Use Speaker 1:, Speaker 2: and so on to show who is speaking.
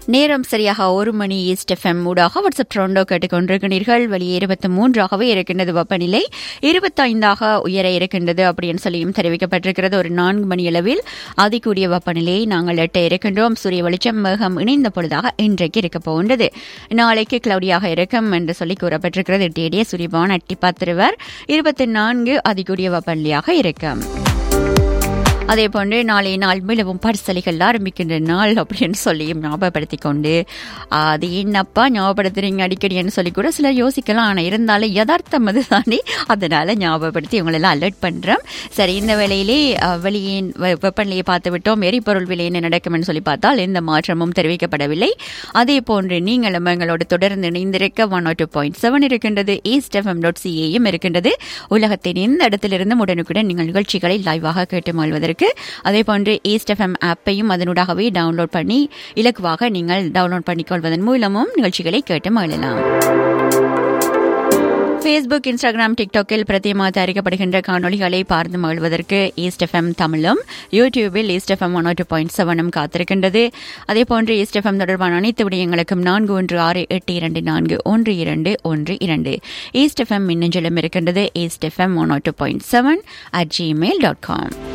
Speaker 1: நேரம் சரியாக ஒரு மணி ஈஸ்ட் எஃப்எம் ஊடாக வாட்ஸ்அப் ட்ரோண்டோ கேட்டுக்கொண்டிருக்கிறீர்கள் வெளியே இருபத்தி மூன்றாகவே இருக்கின்றது வெப்பநிலை இருபத்தைந்தாக உயர இருக்கின்றது அப்படின்னு சொல்லியும் தெரிவிக்கப்பட்டிருக்கிறது ஒரு நான்கு மணி அளவில் அதிகூடிய வெப்பநிலையை நாங்கள் எட்ட இருக்கின்றோம் சூரிய வெளிச்சம் மேகம் இணைந்த பொழுதாக இன்றைக்கு இருக்க போகின்றது நாளைக்கு கிளவுடியாக இருக்கும் என்று சொல்லி கூறப்பட்டிருக்கிறது எட்டியடியே சூரியபவன் அட்டி பார்த்துருவர் இருபத்தி நான்கு அதிகூடிய வெப்பநிலையாக இருக்கும் அதே போன்று நாளைய நாள் மிளவும் பரிசலிகள் ஆரம்பிக்கின்ற நாள் அப்படின்னு சொல்லி ஞாபகப்படுத்திக் கொண்டு அது என்னப்பா ஞாபகப்படுத்துறீங்க அடிக்கடின்னு சொல்லி கூட சிலர் யோசிக்கலாம் ஆனால் இருந்தாலும் யதார்த்தம் அதுதானே அதனால ஞாபகப்படுத்தி உங்களெல்லாம் அலர்ட் பண்ணுறோம் சரி இந்த வேளையிலே அஹ், வெளியே வெ- வெப்பநிலையை பார்த்து விட்டோம் எரிபொருள் விலை என்ன நடக்கும்னு சொல்லி பார்த்தால் எந்த மாற்றமும் தெரிவிக்கப்படவில்லை அதே போன்று நீங்களும் எங்களோடு தொடர்ந்து இணைந்திருக்க ஒன் டூ பாயிண்ட் செவன் இருக்கின்றது ஈஸ்ட் எஃப்எம் டாட் சிஏயும் இருக்கின்றது உலகத்தின் எந்த இடத்திலிருந்தும் உடனுக்குடன் நீங்கள் நிகழ்ச்சிகளை லைவாக கேட்டு மகிழ்வதற்கு அதே போன்று ஈஸ்ட் எஃப்எம் ஆப்பையும் அதனூடாகவே டவுன்லோட் பண்ணி இலக்குவாக நீங்கள் டவுன்லோட் பண்ணிக்கொள்வதன் மூலமும் நிகழ்ச்சிகளை கேட்டு மகிழலாம் ஃபேஸ்புக் இன்ஸ்டாகிராம் டிக்டாக்கில் பிரத்தியமாக தயாரிக்கப்படுகின்ற காணொளிகளை பார்த்து மகிழ்வதற்கு ஈஸ்ட் எஃப்எம் தமிழும் யூடியூபில் East FM one two point செவனும் காத்திருக்கின்றது அதே போன்று ஈஸ்ட் எஃப்எம் தொடர்பான அனைத்து விடயங்களுக்கும் நான்கு ஒன்று ஆறு எட்டு இரண்டு நான்கு ஒன்று இரண்டு ஒன்று இரண்டு ஈஸ்ட் எஃப்எம் மின்னஞ்சலும் இருக்கின்றது East FM one two point seven at Gmail dot com